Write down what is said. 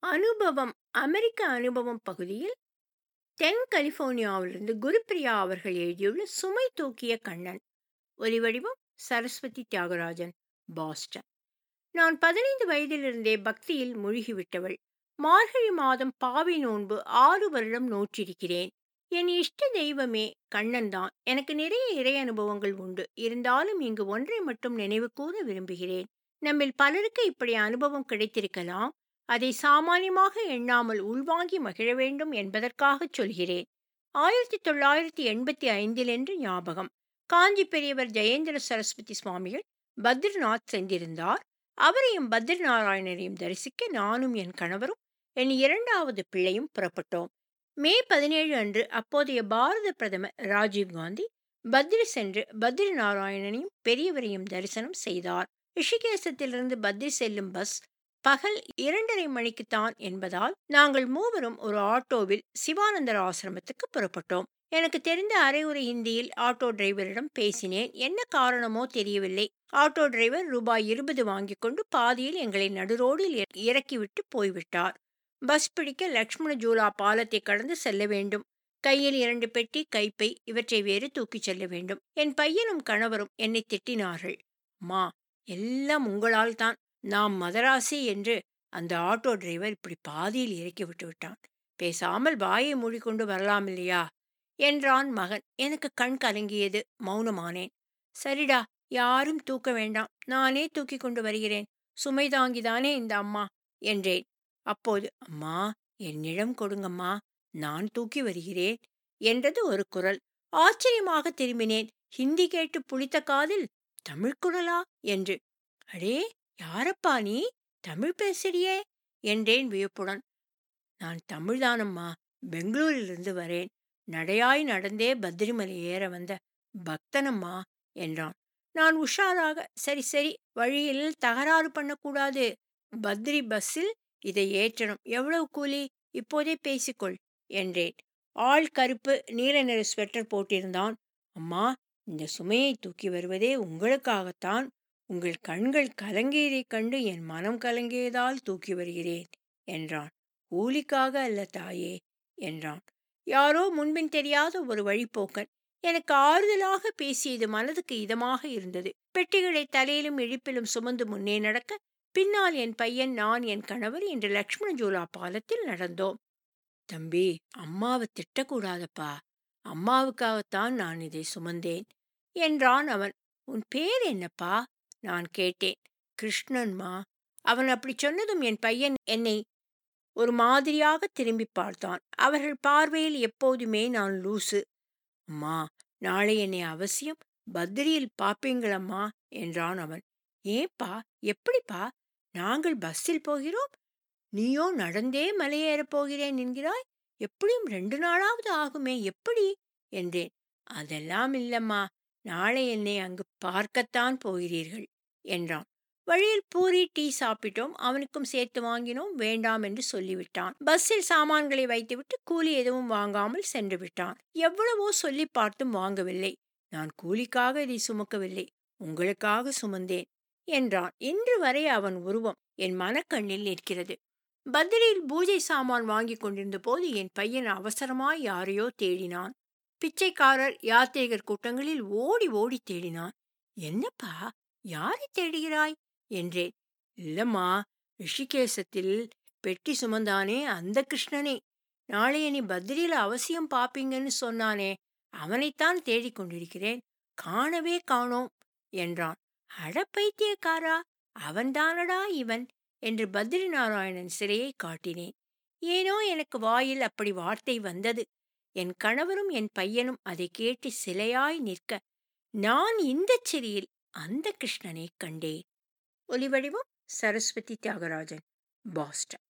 அனுபவம் அமெரிக்க அனுபவம் பகுதியில் தென் கலிபோர்னியாவிலிருந்து குருப்பிரியா அவர்கள் எழுதியுள்ள சுமை தூக்கிய கண்ணன் ஒலிவடிவம் சரஸ்வதி தியாகராஜன் பாஸ்டன் நான் பதினைந்து வயதிலிருந்தே பக்தியில் மூழ்கிவிட்டவள் மார்கழி மாதம் பாவி நோன்பு ஆறு வருடம் நோற்றிருக்கிறேன் என் இஷ்ட தெய்வமே கண்ணன் தான் எனக்கு நிறைய இறை அனுபவங்கள் உண்டு இருந்தாலும் இங்கு ஒன்றை மட்டும் நினைவு கூற விரும்புகிறேன் நம்மில் பலருக்கு இப்படி அனுபவம் கிடைத்திருக்கலாம் அதை சாமானியமாக எண்ணாமல் உள்வாங்கி மகிழ வேண்டும் என்பதற்காக சொல்கிறேன் ஆயிரத்தி தொள்ளாயிரத்தி எண்பத்தி ஐந்தில் என்று ஞாபகம் காஞ்சி பெரியவர் ஜெயேந்திர சரஸ்வதி சுவாமிகள் பத்ரிநாத் சென்றிருந்தார் அவரையும் பத்ரி நாராயணரையும் தரிசிக்க நானும் என் கணவரும் என் இரண்டாவது பிள்ளையும் புறப்பட்டோம் மே பதினேழு அன்று அப்போதைய பாரத பிரதமர் ராஜீவ்காந்தி பத்ரி சென்று பத்ரி நாராயணனையும் பெரியவரையும் தரிசனம் செய்தார் ரிஷிகேசத்திலிருந்து பத்ரி செல்லும் பஸ் பகல் இரண்டரை மணிக்குத்தான் என்பதால் நாங்கள் மூவரும் ஒரு ஆட்டோவில் சிவானந்தர் ஆசிரமத்துக்கு புறப்பட்டோம் எனக்கு தெரிந்த அரைவுரை ஹிந்தியில் ஆட்டோ டிரைவரிடம் பேசினேன் என்ன காரணமோ தெரியவில்லை ஆட்டோ டிரைவர் ரூபாய் இருபது வாங்கி கொண்டு பாதியில் எங்களை நடுரோடில் இறக்கிவிட்டு போய்விட்டார் பஸ் பிடிக்க லக்ஷ்மண ஜூலா பாலத்தை கடந்து செல்ல வேண்டும் கையில் இரண்டு பெட்டி கைப்பை இவற்றை வேறு தூக்கிச் செல்ல வேண்டும் என் பையனும் கணவரும் என்னை திட்டினார்கள் மா எல்லாம் உங்களால் தான் நாம் மதராசி என்று அந்த ஆட்டோ டிரைவர் இப்படி பாதியில் இறக்கி விட்டு விட்டான் பேசாமல் வாயை மூடிக்கொண்டு வரலாம் இல்லையா என்றான் மகன் எனக்கு கண் கலங்கியது மௌனமானேன் சரிடா யாரும் தூக்க வேண்டாம் நானே தூக்கி கொண்டு வருகிறேன் சுமை தாங்கிதானே இந்த அம்மா என்றேன் அப்போது அம்மா என்னிடம் கொடுங்கம்மா நான் தூக்கி வருகிறேன் என்றது ஒரு குரல் ஆச்சரியமாக திரும்பினேன் ஹிந்தி கேட்டு புளித்த காதில் தமிழ் குரலா என்று அடே யாரப்பா நீ தமிழ் பேசுறியே என்றேன் வியப்புடன் நான் தமிழ்தானம்மா பெங்களூரிலிருந்து வரேன் நடையாய் நடந்தே பத்ரிமலை ஏற வந்த பக்தனம்மா என்றான் நான் உஷாராக சரி சரி வழியில் தகராறு பண்ணக்கூடாது பத்ரி பஸ்ஸில் இதை ஏற்றணும் எவ்வளவு கூலி இப்போதே பேசிக்கொள் என்றேன் ஆள் கருப்பு நீல நிற ஸ்வெட்டர் போட்டிருந்தான் அம்மா இந்த சுமையை தூக்கி வருவதே உங்களுக்காகத்தான் உங்கள் கண்கள் கலங்கியதைக் கண்டு என் மனம் கலங்கியதால் தூக்கி வருகிறேன் என்றான் கூலிக்காக அல்ல தாயே என்றான் யாரோ முன்பின் தெரியாத ஒரு வழிப்போக்கன் எனக்கு ஆறுதலாக பேசியது மனதுக்கு இதமாக இருந்தது பெட்டிகளை தலையிலும் இழிப்பிலும் சுமந்து முன்னே நடக்க பின்னால் என் பையன் நான் என் கணவர் இன்று லக்ஷ்மண ஜூலா பாலத்தில் நடந்தோம் தம்பி அம்மாவை திட்டக்கூடாதப்பா அம்மாவுக்காகத்தான் நான் இதை சுமந்தேன் என்றான் அவன் உன் பேர் என்னப்பா நான் கேட்டேன் கிருஷ்ணன்மா அவன் அப்படி சொன்னதும் என் பையன் என்னை ஒரு மாதிரியாக திரும்பி பார்த்தான் அவர்கள் பார்வையில் எப்போதுமே நான் லூசு அம்மா நாளை என்னை அவசியம் பத்ரியில் பாப்பீங்களம்மா என்றான் அவன் ஏப்பா எப்படிப்பா நாங்கள் பஸ்ஸில் போகிறோம் நீயோ நடந்தே மலையேறப் போகிறேன் என்கிறாய் எப்படியும் ரெண்டு நாளாவது ஆகுமே எப்படி என்றேன் அதெல்லாம் இல்லம்மா நாளை என்னை அங்கு பார்க்கத்தான் போகிறீர்கள் என்றான் வழியில் பூரி டீ சாப்பிட்டோம் அவனுக்கும் சேர்த்து வாங்கினோம் வேண்டாம் என்று சொல்லிவிட்டான் பஸ்ஸில் சாமான்களை வைத்துவிட்டு கூலி எதுவும் வாங்காமல் சென்று விட்டான் எவ்வளவோ சொல்லி பார்த்தும் வாங்கவில்லை நான் கூலிக்காக இதை சுமக்கவில்லை உங்களுக்காக சுமந்தேன் என்றான் இன்று வரை அவன் உருவம் என் மனக்கண்ணில் நிற்கிறது பத்ரியில் பூஜை சாமான் வாங்கி கொண்டிருந்த போது என் பையன் அவசரமாய் யாரையோ தேடினான் பிச்சைக்காரர் யாத்திரிகர் கூட்டங்களில் ஓடி ஓடி தேடினான் என்னப்பா யாரை தேடுகிறாய் என்றேன் இல்லம்மா ரிஷிகேசத்தில் பெட்டி சுமந்தானே அந்த கிருஷ்ணனே நாளைய நீ பத்ரியில் அவசியம் பாப்பீங்கன்னு சொன்னானே அவனைத்தான் தேடிக் கொண்டிருக்கிறேன் காணவே காணோம் என்றான் அட பைத்தியக்காரா அவன்தானடா இவன் என்று பத்ரி நாராயணன் சிலையை காட்டினேன் ஏனோ எனக்கு வாயில் அப்படி வார்த்தை வந்தது என் கணவரும் என் பையனும் அதை கேட்டு சிலையாய் நிற்க நான் இந்த சிறியில் அந்த கிருஷ்ணனை கண்டேன் ஒலிவடிவம் சரஸ்வதி தியாகராஜன் பாஸ்டன்